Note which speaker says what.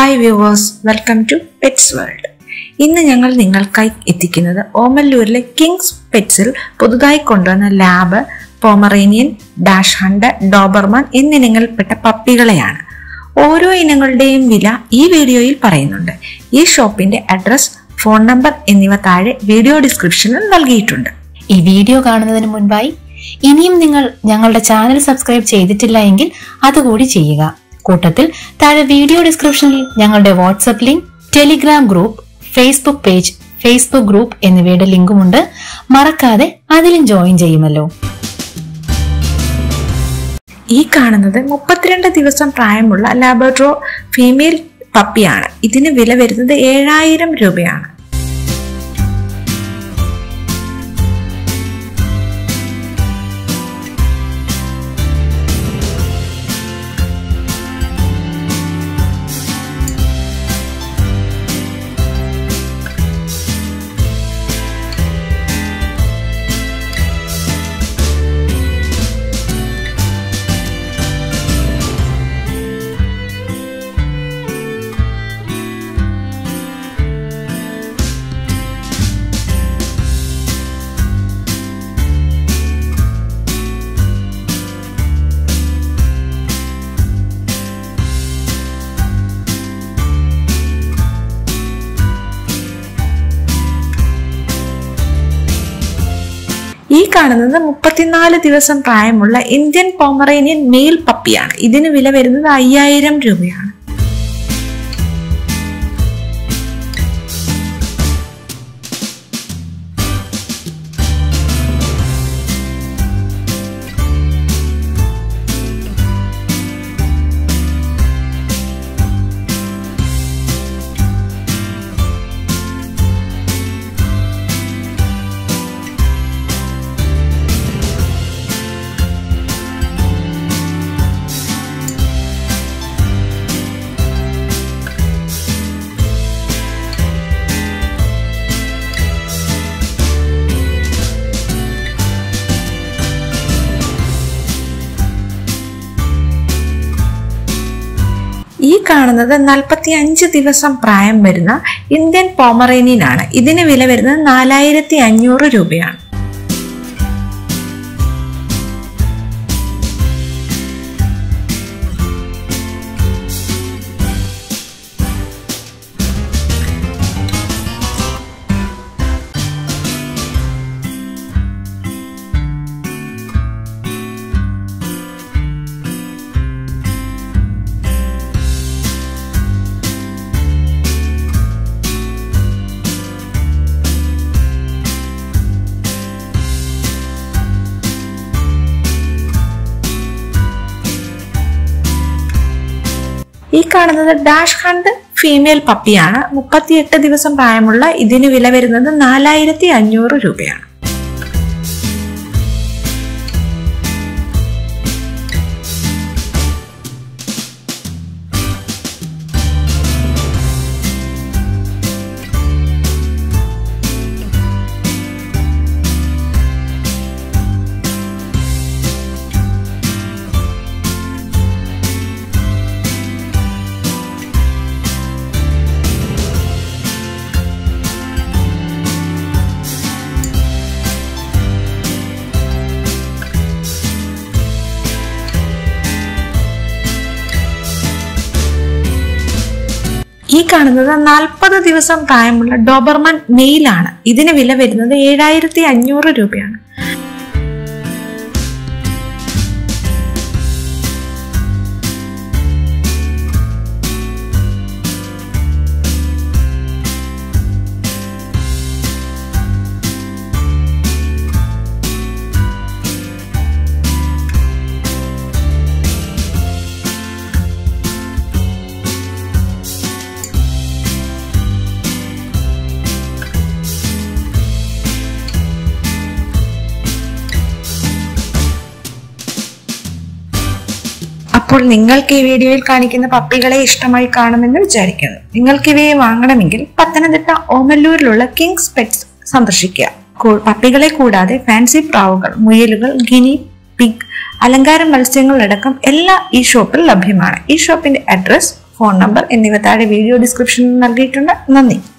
Speaker 1: hi viewers welcome to pets world ഇന്ന് ഞങ്ങൾ നിങ്ങൾക്കായി എത്തിക്കുന്നത് ഓമല്ലൂരിലെ കിങ്സ് പെറ്റ്സിൽ പുതുതായി കൊണ്ടുവന്ന lab Pomeranian dachshund Doberman എന്നിനങ്ങളിൽപ്പെട്ട പപ്പികളെയാണ് ഓരോ ഇനങ്ങളുടെയും വില ഈ വീഡിയോയിൽ പറയുന്നുണ്ട് ഈ ഷോപ്പിന്റെ അഡ്രസ് ഫോൺ നമ്പർ എന്നിവ താഴെ വീഡിയോ ഡിസ്ക്രിപ്ഷനിൽ നൽകിയിട്ടുണ്ട്
Speaker 2: ഈ വീഡിയോ കാണുന്നതിന് മുൻപായി ഇനിയും നിങ്ങൾ ഞങ്ങളുടെ ചാനൽ സബ്സ്ക്രൈബ് ചെയ്തിട്ടില്ല എങ്കിൽ അതുകൂടി ചെയ്യുക കൂട്ടത്തിൽ താഴെ വീഡിയോ ഡിസ്ക്രിപ്ഷനിൽ ഞങ്ങളുടെ WhatsApp link Telegram group Facebook page Facebook group എന്നിവയുടെ ലിങ്കുമുണ്ട് മറക്കാതെ അതിലും ജോയിൻ ചെയ്യുമല്ലോ
Speaker 1: ഈ കാണുന്നത് മുപ്പത്തിരണ്ട് ദിവസം പ്രായമുള്ള ലാബർഡ്രോ ഫീമെയിൽ പപ്പിയാണ് ഇതിന് വില വരുന്നത് ഏഴായിരം രൂപയാണ് ഈ കാണുന്നത് മുപ്പത്തിനാല് ദിവസം പ്രായമുള്ള ഇന്ത്യൻ പോമറേനിയൻ മെയിൽ പപ്പിയാണ് ഇതിന് വില വരുന്നത് അയ്യായിരം രൂപയാണ് ഈ കാണുന്നത് നാൽപ്പത്തി അഞ്ച് ദിവസം പ്രായം വരുന്ന ഇന്ത്യൻ പോമറേനിയൻ ആണ് ഇതിന് വില വരുന്നത് നാലായിരത്തി അഞ്ഞൂറ് രൂപയാണ് ഈ കാണുന്നത് ഡാഷ് ഹണ്ട് ഫീമെയിൽ പപ്പിയാണ് മുപ്പത്തിയെട്ട് ദിവസം പ്രായമുള്ള ഇതിന് വില വരുന്നത് നാലായിരത്തി അഞ്ഞൂറ് രൂപയാണ് ഈ കാണുന്നത് നാൽപ്പത് ദിവസം പ്രായമുള്ള ഡോബർമാൻ മെയിലാണ് ഇതിന് വില വരുന്നത് ഏഴായിരത്തി അഞ്ഞൂറ് രൂപയാണ് അപ്പോൾ നിങ്ങൾക്ക് ഈ വീഡിയോയിൽ കാണിക്കുന്ന പപ്പികളെ ഇഷ്ടമായി കാണുമെന്ന് വിചാരിക്കുന്നു നിങ്ങൾക്ക് ഇവയെ വാങ്ങണമെങ്കിൽ പത്തനംതിട്ട ഓമല്ലൂരിലുള്ള കിങ്സ് പെറ്റ്സ് സന്ദർശിക്കുക കൂ- പപ്പികളെ കൂടാതെ ഫാൻസി പ്രാവുകൾ മുയലുകൾ ഗിനി പിഗ് അലങ്കാര മത്സ്യങ്ങളടക്കം എല്ലാം ഈ ഷോപ്പിൽ ലഭ്യമാണ് ഈ ഷോപ്പിന്റെ അഡ്രസ് ഫോൺ നമ്പർ എന്നിവ താഴെ വീഡിയോ ഡിസ്ക്രിപ്ഷനിൽ നൽകിയിട്ടുണ്ട് നന്ദി